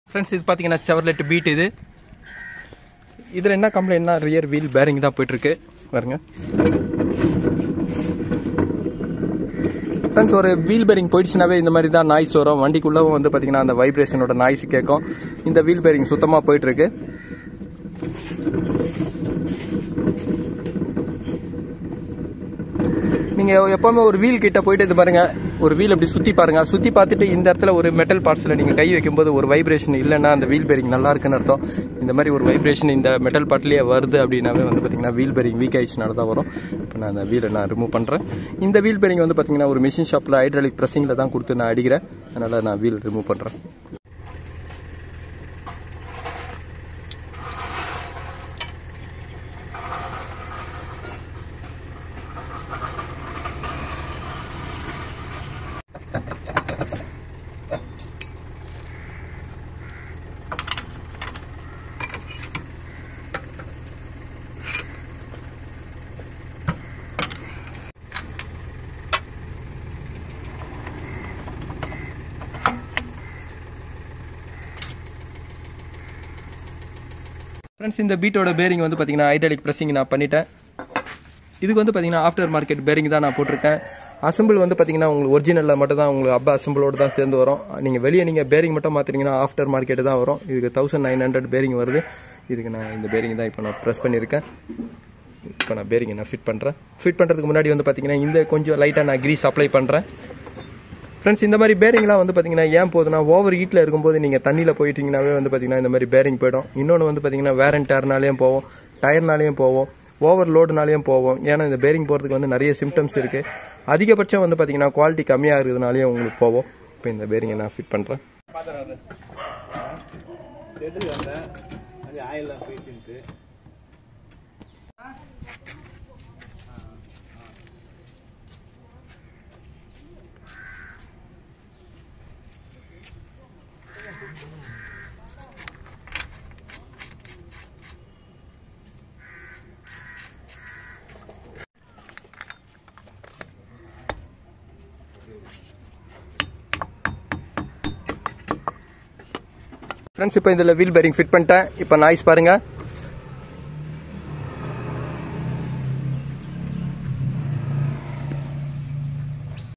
friends இது பார்த்தீங்கன்னா Chevrolet beat இது இதில் என்ன கம்ப்ளைண்ட்னா ரியர் வீல் பேரிங் தான் போயிட்டுருக்கு பாருங்க ஃப்ரெண்ட்ஸ் ஒரு வீல் பேரிங் போயிடுச்சுனாவே இந்த மாதிரி தான் நாய்ஸ் வரும் வண்டிக்குள்ளவும் வந்து பார்த்தீங்கன்னா அந்த வைப்ரேஷனோட நாய்ஸ் கேட்கும் இந்த வீல் பேரிங் சுத்தமாக போயிட்டுருக்கு நீங்கள் எப்போவுமே ஒரு வீல் கிட்ட போயிட்டு இது பாருங்க ஒரு வீல் அப்படி சுற்றி பாருங்க சுற்றி பார்த்துட்டு இந்த இடத்துல ஒரு மெட்டல் பார்ட்ஸில் நீங்கள் கை வைக்கும்போது ஒரு வைப்ரேஷன் இல்லைன்னா அந்த வீல் பேரிங் நல்லா இருக்குன்னு அர்த்தம் இந்த மாதிரி ஒரு வைப்ரேஷன் இந்த மெட்டல் பார்ட்லேயே வருது அப்படின்னாவே வந்து பார்த்தீங்கன்னா வீல் பேரிங் வீக் ஆயிடுச்சுனால தான் வரும் இப்போ நான் அந்த வீலை நான் ரிமூவ் பண்ணுறேன் இந்த வீல் பேரிங் வந்து பார்த்தீங்கன்னா ஒரு மிஷின் ஷாப்பில் ஹைட்ராலிக் ப்ரெஸ்ஸிங்கில் தான் கொடுத்து நான் அடிக்கிறேன் அதனால் நான் வீல் ரிமூவ் பண்ணுறேன் ஃப்ரெண்ட்ஸ் இந்த பீட்டோட பேரிங் வந்து பார்த்தீங்கன்னா ஹைட்ராலிக் ப்ரெஸ்ஸிங் நான் பண்ணிட்டேன் இதுக்கு வந்து பார்த்தீங்கன்னா ஆஃப்டர் மார்க்கெட் பேரிங் தான் நான் போட்டிருக்கேன் அசம்பிள் வந்து பார்த்தீங்கன்னா உங்களுக்கு ஒரிஜினலில் மட்டும் தான் உங்களுக்கு அப்பா அசம்பிளோடு தான் சேர்ந்து வரும் நீங்கள் வெளியே நீங்கள் பேரிங் மட்டும் மாற்றினீங்கன்னா ஆஃப்டர் மார்க்கெட் தான் வரும் இதுக்கு தௌசண்ட் நைன் ஹண்ட்ரட் பேரிங் வருது இதுக்கு நான் இந்த பேரிங் தான் இப்போ நான் ப்ரெஸ் பண்ணியிருக்கேன் இப்போ நான் பேரிங் நான் ஃபிட் பண்ணுறேன் ஃபிட் பண்ணுறதுக்கு முன்னாடி வந்து பார்த்தீங்கன்னா இந்த கொஞ்சம் லைட்டாக நான் க்ரீஸ் அப்ளை பண்ணுறேன் ஃப்ரெண்ட்ஸ் இந்த மாதிரி பேரிங்லாம் வந்து பார்த்தீங்கன்னா ஏன் போகுதுன்னா ஓவர் ஹீட்டில் இருக்கும்போது நீங்கள் தண்ணியில் போயிட்டீங்கன்னாவே வந்து பார்த்தீங்கன்னா இந்த மாதிரி பேரிங் போயிடும் இன்னொன்று வந்து பார்த்தீங்கன்னா வேர் அண்ட் டயர்னாலேயும் போவோம் டயர்னாலேயும் போவோம் ஓவர் லோடுனாலேயும் போவோம் ஏன்னா இந்த பேரிங் போகிறதுக்கு வந்து நிறைய சிம்டம்ஸ் இருக்குது அதிகபட்சம் வந்து பார்த்தீங்கன்னா குவாலிட்டி கம்மியாக இருக்கிறதுனாலையும் உங்களுக்கு போவோம் இப்போ இந்த பேரிங்கை நான் ஃபிட் பண்ணுறேன் எடுத்துட்டு வந்தேன் அது ஆயிலாம் போயிடுச்சுன்ட்டு ஃப்ரெண்ட்ஸ் இப்போ இதில் வீல் பேரிங் ஃபிட் பண்ணிட்டேன் இப்போ நாய்ஸ் பாருங்கள்